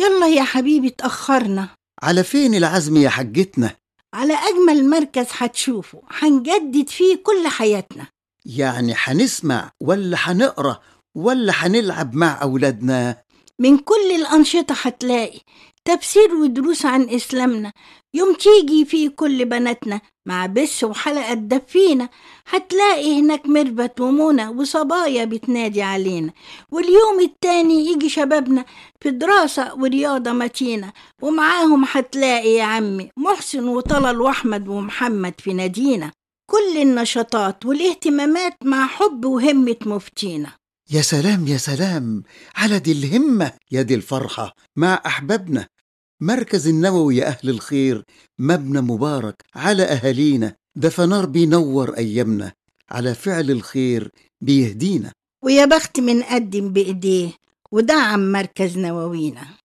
يلا يا حبيبي اتأخرنا على فين العزم يا حجتنا على أجمل مركز هتشوفه هنجدد فيه كل حياتنا يعني هنسمع ولا هنقرا ولا هنلعب مع أولادنا من كل الأنشطة هتلاقي تفسير ودروس عن إسلامنا يوم تيجي فيه كل بناتنا مع بس وحلقة تدفينا هتلاقي هناك مربت ومنى وصبايا بتنادي علينا واليوم التاني يجي شبابنا في دراسة ورياضة متينة ومعاهم هتلاقي يا عمي محسن وطلال وأحمد ومحمد في نادينا كل النشاطات والاهتمامات مع حب وهمة مفتينا يا سلام يا سلام على دي الهمة يا دي الفرحة مع أحبابنا مركز النووي يا أهل الخير مبنى مبارك على أهالينا ده فنار بينور أيامنا على فعل الخير بيهدينا ويا بخت من قدم بإيديه ودعم مركز نواوينا